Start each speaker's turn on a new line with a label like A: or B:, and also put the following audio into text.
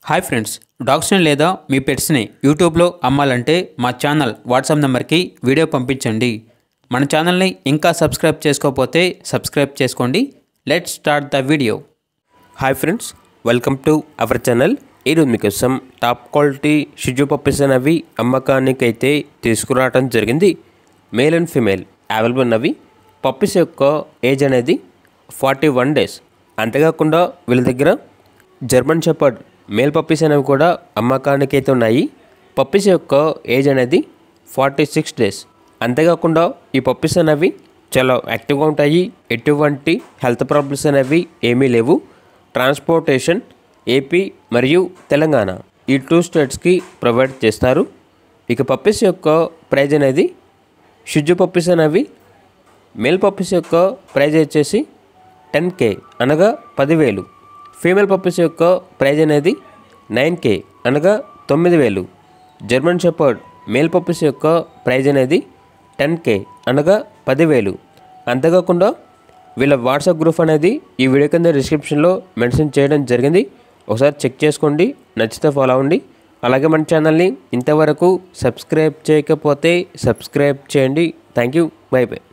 A: hi friends డాగ్స్ని లేదా మీ పెట్స్ని యూట్యూబ్లో అమ్మాలంటే మా ఛానల్ వాట్సాప్ నెంబర్కి వీడియో పంపించండి మన ఛానల్ని ఇంకా సబ్స్క్రైబ్ చేసుకోకపోతే సబ్స్క్రైబ్ చేసుకోండి let start the video
B: hi friends welcome to our channel ఈరోజు మీకోసం టాప్ క్వాలిటీ షిజు పప్పీస్ అనేవి అమ్మకానికి అయితే తీసుకురావడం జరిగింది మేల్ అండ్ ఫిమేల్ అవైలబుల్ ఉన్నవి పప్పీస్ యొక్క ఏజ్ అనేది ఫార్టీ వన్ డేస్ అంతేకాకుండా వీళ్ళ దగ్గర జర్మన్ షెపర్డ్ మేల్ పప్పీస్ అనేవి కూడా అమ్మకానికి అయితే ఉన్నాయి పప్పీస్ యొక్క ఏజ్ అనేది ఫార్టీ సిక్స్ డేస్ అంతేకాకుండా ఈ పప్పీస్ అనేవి చాలా యాక్టివ్గా ఉంటాయి ఎటువంటి హెల్త్ ప్రాబ్లమ్స్ అనేవి ఏమీ లేవు ట్రాన్స్పోర్టేషన్ ఏపీ మరియు తెలంగాణ ఈ టూ స్టేట్స్కి ప్రొవైడ్ చేస్తారు ఇక పప్పీస్ యొక్క ప్రైజ్ అనేది షిజు పప్పీస్ అనేవి మేల్ పప్పీస్ యొక్క ప్రైజ్ వచ్చేసి టెన్ కే అనగా పదివేలు ఫీమేల్ పప్పీస్ యొక్క ప్రైజ్ అనేది నైన్ కే అనగా తొమ్మిది వేలు జర్మన్ షెపర్డ్ మేల్ పప్పీస్ యొక్క ప్రైజ్ అనేది టెన్ కే అనగా పదివేలు అంతేకాకుండా వీళ్ళ వాట్సాప్ గ్రూప్ అనేది ఈ వీడియో కింద డిస్క్రిప్షన్లో మెన్షన్ చేయడం జరిగింది ఒకసారి చెక్ చేసుకోండి నచ్చితే ఫాలో అవ్వండి అలాగే మన ఛానల్ని ఇంతవరకు సబ్స్క్రైబ్ చేయకపోతే సబ్స్క్రైబ్ చేయండి థ్యాంక్ యూ బై బై